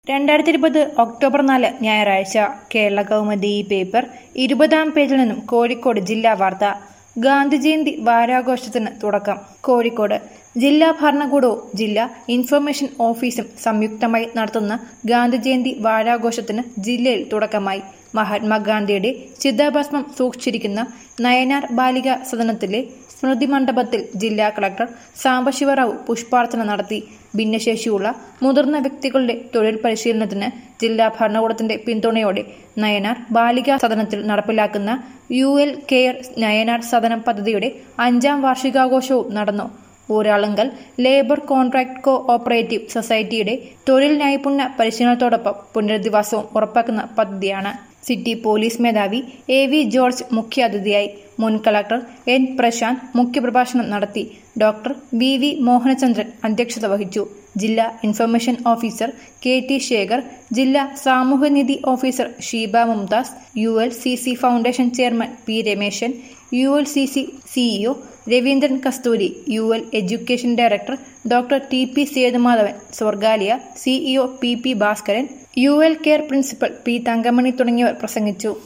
രണ്ടായിരത്തി ഇരുപത് ഒക്ടോബർ നാല് ഞായറാഴ്ച കേരള കൗമുദി ഈ പേപ്പർ ഇരുപതാം പേജിൽ നിന്നും കോഴിക്കോട് ജില്ലാ വാർത്ത ഗാന്ധി ജയന്തി വാരാഘോഷത്തിന് തുടക്കം കോഴിക്കോട് ജില്ലാ ഭരണകൂടവും ജില്ലാ ഇൻഫർമേഷൻ ഓഫീസും സംയുക്തമായി നടത്തുന്ന ഗാന്ധി ജയന്തി വാരാഘോഷത്തിന് ജില്ലയിൽ തുടക്കമായി മഹാത്മാഗാന്ധിയുടെ ചിതാഭസ്മം സൂക്ഷിച്ചിരിക്കുന്ന നയനാർ ബാലിക സദനത്തിലെ സ്മൃതി മണ്ഡപത്തിൽ ജില്ലാ കളക്ടർ സാംബശിവറാവു പുഷ്പാർച്ചന നടത്തി ഭിന്നശേഷിയുള്ള മുതിർന്ന വ്യക്തികളുടെ തൊഴിൽ പരിശീലനത്തിന് ജില്ലാ ഭരണകൂടത്തിന്റെ പിന്തുണയോടെ നയനാർ ബാലികാ സദനത്തിൽ നടപ്പിലാക്കുന്ന യു എൽ കെയർ നയനാർ സദനം പദ്ധതിയുടെ അഞ്ചാം വാർഷികാഘോഷവും നടന്നു Uralungal labour contract cooperative സൊസൈറ്റിയുടെ തൊഴിൽ നൈപുണ്യ പരിശീലനത്തോടൊപ്പം പുനരധിവാസവും ഉറപ്പാക്കുന്ന പദ്ധതിയാണ് സിറ്റി പോലീസ് മേധാവി എ വി ജോർജ് മുഖ്യാതിഥിയായി മുൻ കളക്ടർ എൻ പ്രശാന്ത് മുഖ്യപ്രഭാഷണം നടത്തി ഡോക്ടർ വി വി മോഹനചന്ദ്രൻ അധ്യക്ഷത വഹിച്ചു ജില്ലാ information officer K T Shekhar ജില്ലാ സാമൂഹ്യനിധി officer Sheeba Mumtaz U L C C foundation chairman P Rameshan U L C C CEO Raveendran Kasthuri U L education director doctor T P Sethumadhavan Swargalia CEO P P Bhaskaran U L care principal P Thankamani തുടങ്ങിയവർ പ്രസംഗിച്ചു